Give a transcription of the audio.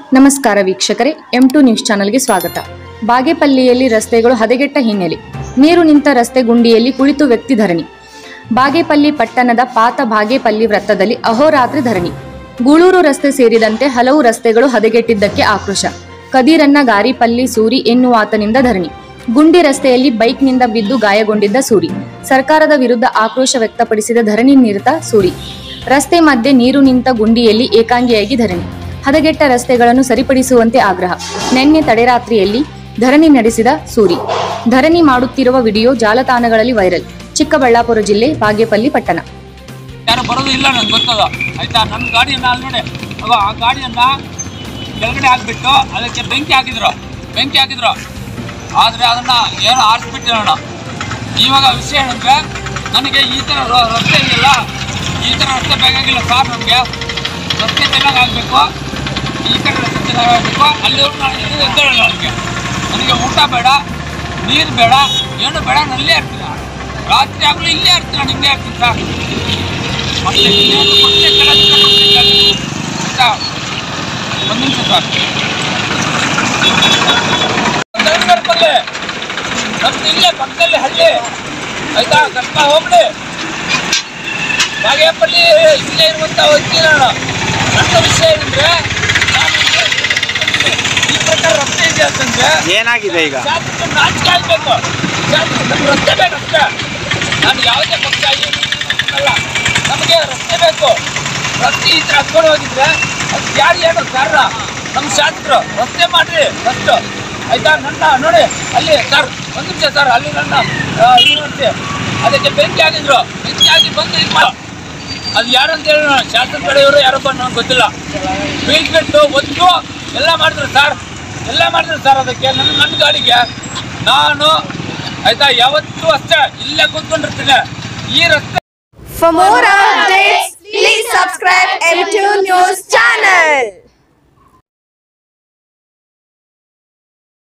ನಮಸ್ಕಾರ ವೀಕ್ಷಕರೇ M two news ಚಾನೆಲ್ಗೆ ಸ್ವಾಗತ ಬಾಗೇಪಲ್ಲಿಯಲ್ಲಿ ರಸ್ತೆಗಳು ಹದಗೆಟ್ಟ ಹಿನ್ನೆಲೆ ನೀರು ನಿಂತ ರಸ್ತೆ ಗುಂಡಿಯಲ್ಲಿ ಕುಳಿತು ವ್ಯಕ್ತಿ ಧರಣಿ ಬಾಗೇಪಲ್ಲಿ ಪಟ್ಟಣದ ಪಾತ ಬಾಗೇಪಲ್ಲಿ ವೃತ್ತದಲ್ಲಿ ಅಹೋರಾತ್ರಿ ಧರಣಿ ಗೂಳೂರು ರಸ್ತೆ ಸೇರಿದಂತೆ ಹಲವು ರಸ್ತೆಗಳು ಹದಗೆಟ್ಟಿದ್ದಕ್ಕೆ ಆಕ್ರೋಶ ಕದೀರನ್ನ ಗಾರಿಪಲ್ಲಿ ಸೂರಿ ಎನ್ನುವಾತನಿಂದ ಧರಣಿ ಗುಂಡಿ ರಸ್ತೆಯಲ್ಲಿ ಬೈಕ್ನಿಂದ ಬಿದ್ದು ಗಾಯಗೊಂಡಿದ್ದ ಸೂರಿ ಸರ್ಕಾರದ ವಿರುದ್ಧ ಆಕ್ರೋಶ ವ್ಯಕ್ತಪಡಿಸಿದ ಧರಣಿ ನಿರತ ಸೂರಿ ರಸ್ತೆ ಮಧ್ಯೆ ನೀರು ನಿಂತ ಗುಂಡಿಯಲ್ಲಿ ಏಕಾಂಗಿಯಾಗಿ ಧರಣಿ ಹದಗೆಟ್ಟ ರಸ್ತೆಗಳನ್ನು ಸರಿಪಡಿಸುವಂತೆ ಆಗ್ರಹ ನಿನ್ನೆ ತಡೆರಾತ್ರಿಯಲ್ಲಿ ಧರಣಿ ನಡೆಸಿದ ಸೂರಿ ಧರಣಿ ಮಾಡುತ್ತಿರುವ ವಿಡಿಯೋ ಜಾಲತಾಣಗಳಲ್ಲಿ ವೈರಲ್ ಚಿಕ್ಕಬಳ್ಳಾಪುರ ಜಿಲ್ಲೆ ಬಾಗೇಪಲ್ಲಿ ಪಟ್ಟಣ ಯಾರು ಬರೋದು ಇಲ್ಲ ನಂಗೆ ಗೊತ್ತದ ಆಯ್ತಾ ನನ್ನ ಗಾಡಿಯನ್ನ ಅಲ್ಲಿ ನೋಡಿ ಅವ ಆ ಗಾಡಿಯನ್ನ ಕೆಳಗಡೆ ಹಾಕ್ಬಿಟ್ಟು ಅದಕ್ಕೆ ಬೆಂಕಿ ಹಾಕಿದ್ರು ಬೆಂಕಿ ಹಾಕಿದ್ರು ಆದರೆ ಅದನ್ನ ಏನೋ ಆರಿಸ್ಬಿಟ್ಟಿರೋಣ ಇವಾಗ ವಿಷಯ ಏನಂದ್ರೆ ನನಗೆ ಈ ಥರ ರ- ರಸ್ತೆ ಇದೆಯಲ್ಲ ಈ ಥರ ರಸ್ತೆ ಬೇಕಾಗಿಲ್ಲ ಸರ್ ನಮಗೆ ರಸ್ತೆ ಚೆನ್ನಾಗಿ ಆಗಬೇಕು ಈ ಕಡೆ ರಸ್ತೆ ಚೆನ್ನಾಗಿ ಆಗಬೇಕು ಅಲ್ಲಿವರೆಗೂ ನಾನು ಇದು ಎದ್ದೇಳಲ್ಲ ನನಗೆ ನನಗೆ ಊಟ ಬೇಡ ನೀರು ಬೇಡ ಏನು ಬೇಡ ನಾನು ಇಲ್ಲೇ ಇರ್ತೀನಿ ರಾತ್ರಿ ಆಗಲೂ ಇಲ್ಲೇ ಇರ್ತೀನಿ ನಾನು ಇಲ್ಲೇ ಇರ್ತೀನಿ ಸರ್ ಮತ್ತೆ ಇನ್ನೇನು ಕೊಟ್ಟೆ ಕೆಳಗಿಂದ ಕೊಟ್ಟೆ ಕೆಳಗೆ. ಆಯ್ತಾ ಒಂದು ನಿಮಿಷ ಸರ್ ಪಲ್ಲೆ ನಮ್ದು ಇಲ್ಲೇ ಪಕ್ಕದಲ್ಲಿ ಹಳ್ಳಿ ಆಯ್ತಾ ಕಷ್ಟ ಹೋಗ್ಲಿ ಬಾಗೇಪಲ್ಲಿ ಇಲ್ಲೇ ಇರುವಂತ ವ್ಯಕ್ತಿ ನಾನು ನನ್ನ ವಿಷಯ ಏನಂದ್ರೆ ನಾನು ಇಲ್ಲಿ ಈ ಪ್ರಕಾರ ರಸ್ತೆ ಇದೆ ಅಂತಂದ್ರೆ ಏನಾಗಿದೆ ಈಗ ಶಾಸಕರು ನಾಚಿಕೆ ಆಗ್ಬೇಕು ಶಾಸಕರು ನಮ್ಗೆ ರಸ್ತೆ ಬೇಕಷ್ಟೇ ನಾನು ಯಾವುದೇ ಪಕ್ಷ ಅಲ್ಲ ನಮಗೆ ರಸ್ತೆ ಬೇಕು ರಸ್ತೆ ಈ ಥರ ಹತ್ಕೊಂಡು ಹೋಗಿದ್ರೆ ಅದು ಯಾರು ಏನು ಕಾರಣ ನಮ್ಮ ಶಾಸಕರು ರಸ್ತೆ ಮಾಡ್ರಿ ಫಸ್ಟ್ ಆಯ್ತಾ ನನ್ನ ನೋಡಿ ಅಲ್ಲಿ ಸರ್ ಒಂದು ನಿಮಿಷ ಸರ್ ಅಲ್ಲಿ ನನ್ನ ಆ, ಇದು ನೋಡಿ ಅದಕ್ಕೆ ಬೆಂಕಿ ಆಗಿದ್ರು ಬೆಂಕಿ ಆಗಿ ಬಂದು ಇದು ಮಾಡ ಅದು ಯಾರು ಅಂತ ಹೇಳಿ ಶಾಸಕ ಕಡೆಯವರು ಯಾರಪ್ಪ ನನಗೆ ಗೊತ್ತಿಲ್ಲ ಬೀಳ್ಬಿಟ್ಟು ಒತ್ತು ಎಲ್ಲ ಮಾಡಿದ್ರು ಸರ್ ಎಲ್ಲ ಮಾಡಿದ್ರು ಸರ್ ಅದಕ್ಕೆ ನನ್ನ ನನ್ನ ಗಾಡಿಗೆ ನಾನು ಆಯ್ತಾ ಯಾವತ್ತೂ ಅಷ್ಟೇ ಇಲ್ಲೇ ಕೂತ್ಕೊಂಡಿರ್ತೀನಿ ಈ ರಸ್ತೆ For more updates, please subscribe M2 News channel.